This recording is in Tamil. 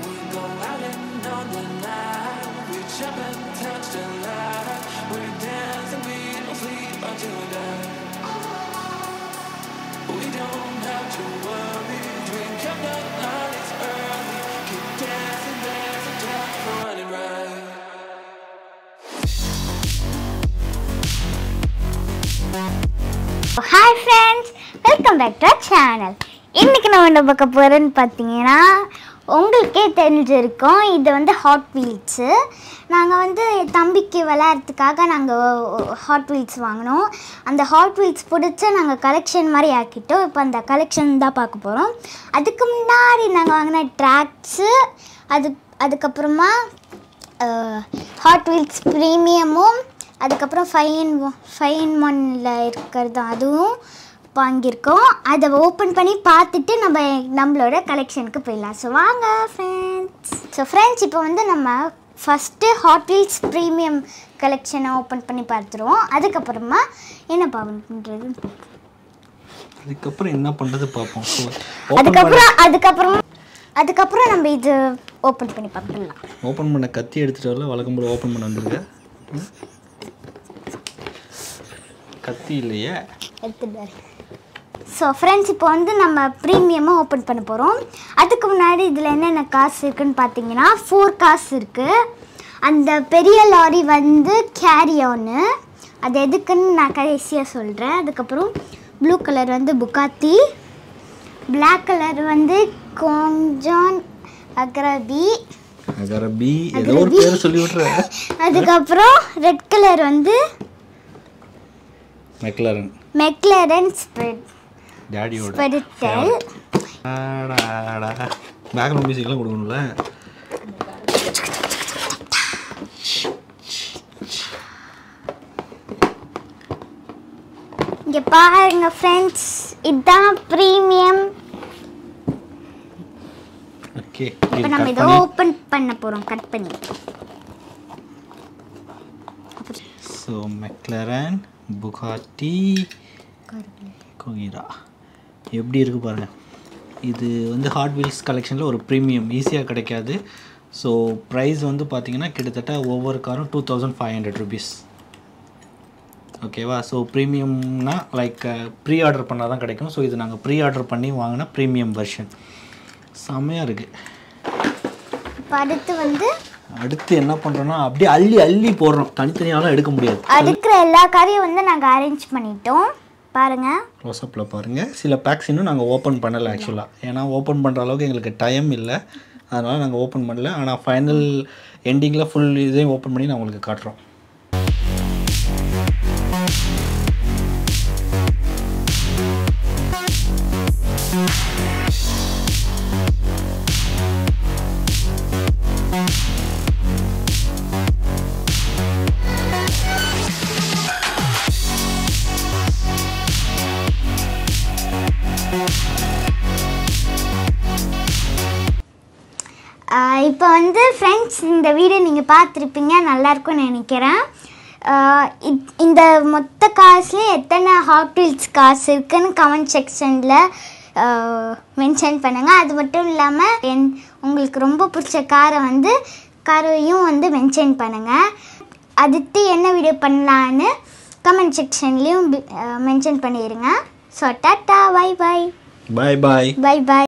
We go out and on the night. We jump and touch the light. We dance and we don't sleep until we die. We don't have to worry. Drink up the night, it's early. Keep dancing, dancing, just for running right. Hi friends welcome back to channel இன்றைக்கி நம்ம என்ன பார்க்க போகிறோன்னு பார்த்தீங்கன்னா உங்களுக்கே தெரிஞ்சிருக்கோம் இது வந்து ஹாட் வீல்ஸு நாங்கள் வந்து என் தம்பிக்கு விளையாடுறதுக்காக நாங்கள் ஹாட் வீல்ஸ் வாங்கினோம் அந்த ஹாட் வீல்ஸ் பிடிச்சி நாங்கள் கலெக்ஷன் மாதிரி ஆக்கிட்டோம் இப்போ அந்த கலெக்ஷன் தான் பார்க்க போகிறோம் அதுக்கு முன்னாடி நாங்கள் வாங்கின ட்ராக்ஸு அது அதுக்கப்புறமா ஹாட் வீல்ஸ் ப்ரீமியமும் அதுக்கப்புறம் ஃபைவ் இன் ஃபைவ் இன் ஒனில் இருக்கிறது அதுவும் வாங்கியிருக்கோம் அதை ஓப்பன் பண்ணி பார்த்துட்டு நம்ம நம்மளோட கலெக்ஷனுக்கு போயிடலாம் ஸோ வாங்க ஃப்ரெண்ட்ஸ் ஸோ ஃப்ரெண்ட்ஸ் இப்போ வந்து நம்ம ஃபஸ்ட்டு ஹாட் வீல்ஸ் ப்ரீமியம் கலெக்ஷனை ஓப்பன் பண்ணி பார்த்துருவோம் அதுக்கப்புறமா என்ன பண்ணுறது அதுக்கப்புறம் என்ன பண்ணுறது பார்ப்போம் ஸோ அதுக்கப்புறம் அதுக்கப்புறம் அதுக்கப்புறம் நம்ம இது ஓப்பன் பண்ணி பார்த்துடலாம் ஓப்பன் பண்ண கத்தி எடுத்துகிட்டு வரல வழக்கம் போல் ஓப்பன் பண்ண வந்துருங்க ம். கத்தி இல்லையே எடுத்துட்டு வரேன் ஸோ ஃப்ரெண்ட்ஸ் இப்போ வந்து நம்ம ப்ரீமியமாக ஓப்பன் பண்ண போகிறோம் அதுக்கு முன்னாடி இதில் என்னென்ன காசு இருக்குன்னு பார்த்தீங்கன்னா ஃபோர் காசு இருக்குது அந்த பெரிய லாரி வந்து கேரி ஆனு அது எதுக்குன்னு நான் கடைசியாக சொல்கிறேன் அதுக்கப்புறம் ப்ளூ கலர் வந்து புகாத்தி பிளாக் கலர் வந்து கொஞ்சம் அக்ரபி அகரபி ஏதோ ஒரு பேர் சொல்லி விட்ற அதுக்கப்புறம் ரெட் கலர் வந்து மெக்லரன் மெக்லரன் ஸ்ப்ரெட் டேடியோட ஸ்பெரிட்டல் பேக்ரவுண்ட் மியூசிக்லாம் கொடுக்கணும்ல இங்க பாருங்க ஃப்ரெண்ட்ஸ் இதுதான் ப்ரீமியம் ஓகே இப்போ நம்ம இதை ஓப்பன் பண்ண போறோம் கட் பண்ணி ஸோ மெக்லரன் புகாட்டி கோகிரா எப்படி இருக்கு பாருங்க இது வந்து ஹாட் வீல்ஸ் கலெக்ஷனில் ஒரு ப்ரீமியம் ஈஸியாக கிடைக்காது ஸோ ப்ரைஸ் வந்து பார்த்தீங்கன்னா கிட்டத்தட்ட ஒவ்வொரு காரும் two thousand five hundred rupees ஓகேவா ஸோ ப்ரீமியம்னா லைக் ப்ரீ ஆர்டர் பண்ணால் தான் கிடைக்கும் ஸோ இது நாங்கள் ப்ரீ ஆர்டர் பண்ணி வாங்கின ப்ரீமியம் வெர்ஷன் செம்மையாக இருக்குது இப்போ அடுத்து வந்து அடுத்து என்ன பண்ணுறோன்னா அப்படியே அள்ளி அள்ளி போடுறோம் தனித்தனியாலாம் எடுக்க முடியாது அடுக்கிற எல்லா காரையும் வந்து நாங்கள் அரேஞ்ச் பண்ணிட்டோம் பாருங்க க்ளோஸ்அப்பில் பாருங்கள் சில பேக்ஸ் இன்னும் நாங்கள் ஓப்பன் பண்ணலை ஆக்சுவலாக ஏன்னா ஓப்பன் பண்ணுற அளவுக்கு எங்களுக்கு டைம் இல்லை அதனால் நாங்கள் ஓப்பன் பண்ணல ஆனால் ஃபைனல் எண்டிங்கில் ஃபுல் இதையும் ஓப்பன் பண்ணி நான் உங்களுக்கு காட்டுறோம் இப்போ வந்து ஃப்ரெண்ட்ஸ் இந்த வீடியோ நீங்கள் பார்த்துருப்பீங்க நல்லா இருக்கும்னு நினைக்கிறேன் ஆஹ் இத்- இந்த மொத்த காசுலேயும் எத்தனை ஹாட் வீல்ஸ் காசு இருக்குன்னு கமெண்ட் செக்ஷனில் மென்ஷன் பண்ணுங்கள் அது மட்டும் இல்லாமல் என் உங்களுக்கு ரொம்ப பிடிச்ச காரை வந்து காரையும் வந்து மென்ஷன் பண்ணுங்கள் அடுத்து என்ன வீடியோ பண்ணலான்னு கமெண்ட் செக்ஷன்லேயும் மென்ஷன் பண்ணிடுங்க so tata bye bye bye bye bye by